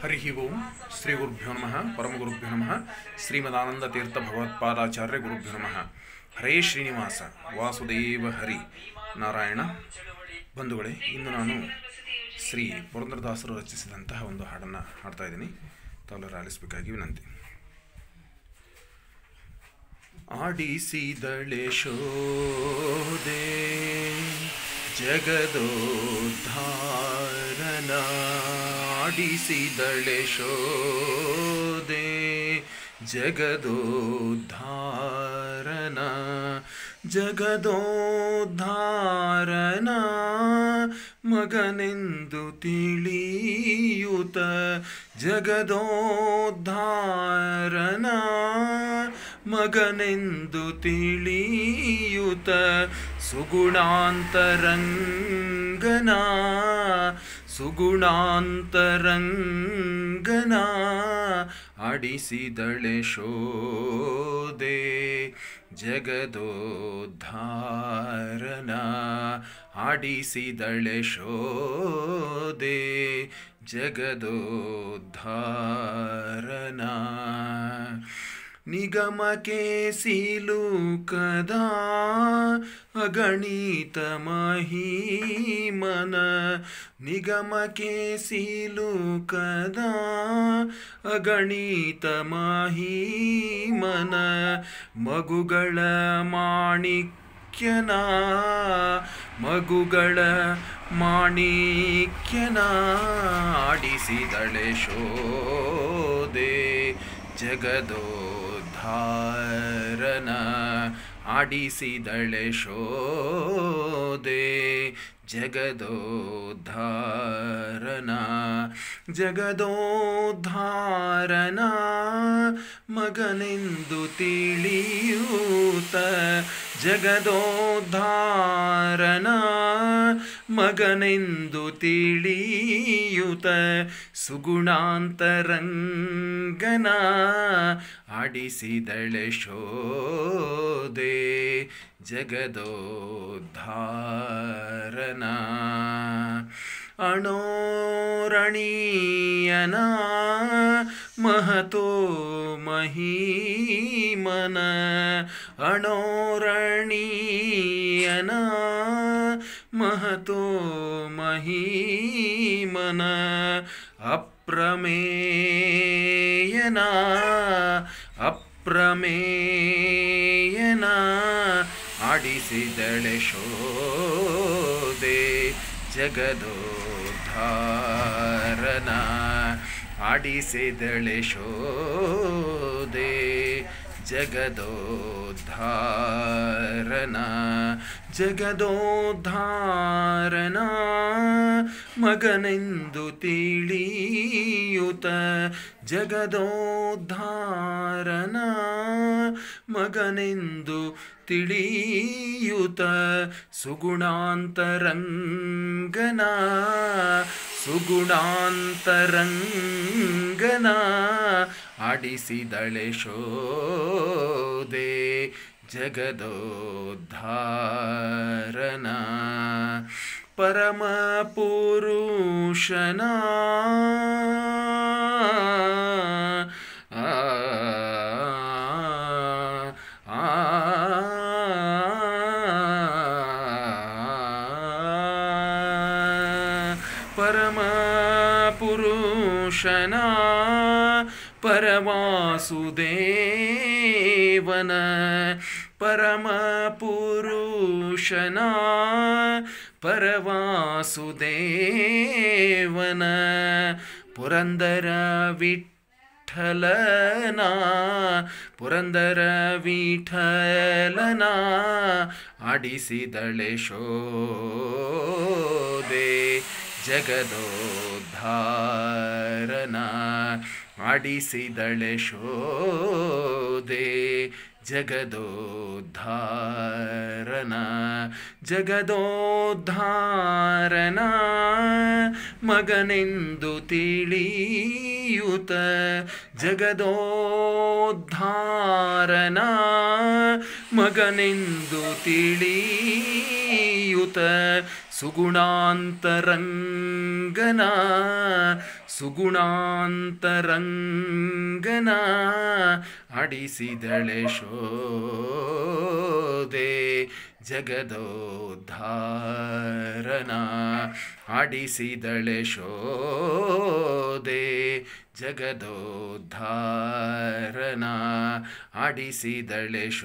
ಹರಿ ಓಂ ಶ್ರೀ ಗುರುಭ್ಯೋ ನಮಃ ಪರಮಗುರುಭ್ಯೋ ನಮಃ ಶ್ರೀಮದಾನಂದತೀರ್ಥ ಭಗವತ್ಪಾದಾಚಾರ್ಯ ಗುರುಭ್ಯೋ ನಮಃ ಹರೇ ಶ್ರೀನಿವಾಸ ವಾಸುದೇವ ಹರಿ ನಾರಾಯಣ ಬಂಧುಗಳೇ ಇಂದು ನಾನು ಶ್ರೀ ಪುರಂದರದಾಸರು ರಚಿಸಿದಂತಹ ಒಂದು ಹಾಡನ್ನು ಹಾಡ್ತಾ ಇದ್ದೀನಿ ತಾವೆಲ್ಲರೂ ಆಲಿಸಬೇಕಾಗಿ ವಿನಂತಿ ಆಡಿಸಿದಳೆ ಶೋದೆ ಜಗದೋದ್ಧಾರನ ಆಡಿಸಿದಳೆ ಶೋದೆ ಜಗದೋದ್ಧಾರನ ಜಗದೋದ್ಧಾರನ ಮಗನೆಂದು ತಿಳಿಯುತ ಜಗದೋದ್ಧಾರನ ಮಗನೆಂದು ತಿಳಿಯುತ ಸುಗುಣಾಂತರಂಗನ ಸುಗುಣಾಂತರಂಗನ ಆಡಿಸಿದಳೆ ಶೋದೆ ಜಗದೋದ್ಧಾರನ ಆಡಿಸಿದಳೆ ಶೋದೆ ಜಗದೋದ್ಧಾರನ ನಿಗಮಕ್ಕೆ ಸಿಲುಕದ ಅಗಣಿತ ಮಹಿಮನ ನಿಗಮಕ್ಕೆ ಸಿಲುಕದ ಅಗಣಿತ ಮಹಿಮನ ಮಗುಗಳ ಮಾಣಿಕ್ಯನ ಮಗುಗಳ ಮಾಣಿಕ್ಯನ ಆಡಿಸಿದಳೆ ಶೋದೆ ಜಗದೋದ್ಧಾರನ ಆಡಿಸಿದಳೆ ಶೋದೆ ಜಗದೋದ್ಧಾರನ ಜಗದೋದ್ಧಾರನ ಮಗನೆಂದು ತಿಳಿಯೂತ ಜಗದೋದ್ಧಾರನ ಮಗನೆಂದು ತಿಳಿಯುತ ಸುಗುಣಾಂತರಂಗನ ಆಡಿಸಿದಳೆ ಶೋದೆ ಜಗದೋದ್ಧಾರನ ಅಣೋರಣೀಯನ ಮಹತೋ ಮಹೀಮನ ಅಣೋರಣೀಯನ ಮಹತೋ ಮಹೀಮನ ಅಪ್ರಮೇಯನ ಅಪ್ರಮೇಯನ ಆಡಿಸಿದಳೆ ಶೋದೆ ಜಗದೋದ್ಧಾರನ ಆಡಿಸಿದಳೆ ಶೋದೆ ಜಗದೋದ್ಧಾರನ ಜಗದೋದ್ಧಾರನ ಮಗನೆಂದು ತಿಳಿಯುತ ಜಗದೋದ್ಧಾರನ ಮಗನೆಂದು ತಿಳಿಯುತ ಸುಗುಣಾಂತರಂಗನ ಸುಗುಣಾಂತರಂಗನ ಆಡಿಸಿದಳೆ ಶೋದೆ ಜಗದೋದ್ಧಾರನ ಪರಮ ಪುರುಷನ ಆ ಪರಮ ಪುರುಷನ ಪರವಾಸುದೇವನ ಪರಮ ಪುರುಷನ ಪರವಾಸುದೇವನ ಪುರಂದರ ವಿಠಲನ ಪುರಂದರ ವಿಠಲನ ಆಡಿಸಿದಳೆ ಶೋದೆ ಜಗದೋದ್ಧಾರನ ಆಡಿಸಿದಳೆ ಶೋದೆ ಜಗದೋದ್ಧಾರನ ಜಗದೋದ್ಧಾರನ ಮಗನೆಂದು ತಿಳಿಯುತ ಜಗದೋದ್ಧಾರನ ಮಗನೆಂದು ತಿಳಿಯುತ ಸುಗುಣಾಂತರಂಗನ ಸುಗುಣಾಂತರಂಗನ ಆಡಿಸಿದಳೆ ಶೋದೆ ಜಗದೋದ್ಧಾರನ ಆಡಿಸಿದಳೆ ಶೋದೆ ಜಗದೋದ್ಧಾರನ ಆಡಿಸಿದಳೆ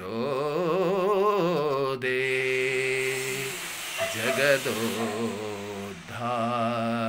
ಶೋದೆ ಜಗದೋದ್ಧಾರನ